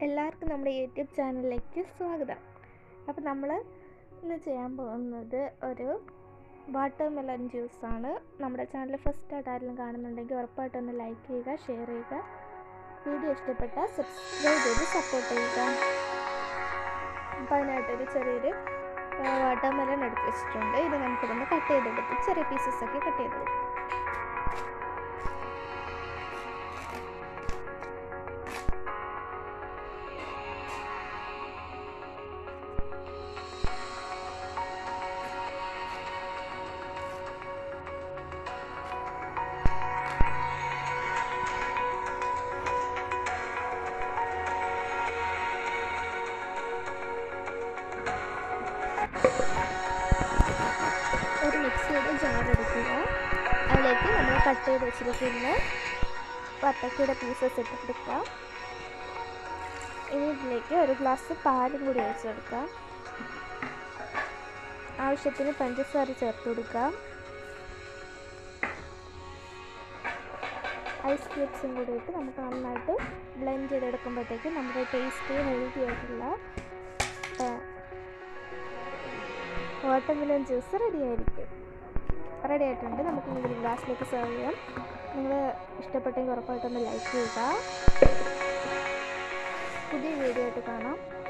എല്ലാവർക്കും നമ്മുടെ യൂട്യൂബ് ചാനലിലേക്ക് സ്വാഗതം അപ്പോൾ നമ്മൾ ഇന്ന് ചെയ്യാൻ പോകുന്നത് ഒരു വാട്ടർ മെലൺ ജ്യൂസാണ് നമ്മുടെ ചാനൽ ഫസ്റ്റ് ആയിട്ട് ആരെങ്കിലും കാണുന്നുണ്ടെങ്കിൽ ഉറപ്പായിട്ടൊന്ന് ലൈക്ക് ചെയ്യുക ഷെയർ ചെയ്യുക വീഡിയോ ഇഷ്ടപ്പെട്ടാൽ സബ്സ്ക്രൈബ് ചെയ്ത് സപ്പോർട്ട് ചെയ്യുക അപ്പോൾ അതിനായിട്ടൊരു ചെറിയൊരു വാട്ടർ മെലൺ എടുത്ത് വെച്ചിട്ടുണ്ട് ഇത് നമുക്കിതൊന്ന് കട്ട് ചെയ്തെടുത്ത് ചെറിയ പീസസ് ഒക്കെ കട്ട് ചെയ്തെടുക്കും ഒരു മിക്സിയുടെ ജാർ എടുക്കുക അതിലേക്ക് നമ്മൾ കട്ട് ചെയ്ത് വെച്ചിരിക്കുന്ന വത്തക്കയുടെ പീസസ് ഇട്ടെടുക്കാം ഇനി ഇതിലേക്ക് ഒരു ഗ്ലാസ് പാലും കൂടി ഒഴിച്ചെടുക്കാം ആവശ്യത്തിന് പഞ്ചസാര ചേർത്ത് കൊടുക്കാം ഐസ് ക്യൂബ്സും കൂടി ഇട്ട് നമുക്ക് നന്നായിട്ട് ബ്ലെൻഡ് ചെയ്തെടുക്കുമ്പോഴത്തേക്ക് നമ്മുടെ ടേസ്റ്റി ഹെൽത്തി ആയിട്ടുള്ള വാട്ടർമെലൺ ജ്യൂസ് റെഡി ആയിരിക്കും റെഡി ആയിട്ടുണ്ട് നമുക്ക് ഇനി ഒരു ഗ്ലാസ്സിലേക്ക് സെർവ് ചെയ്യാം നിങ്ങൾ ഇഷ്ടപ്പെട്ടെങ്കിൽ ഉറപ്പായിട്ടൊന്ന് ലൈക്ക് ചെയ്യുക പുതിയ വീഡിയോ ആയിട്ട് കാണാം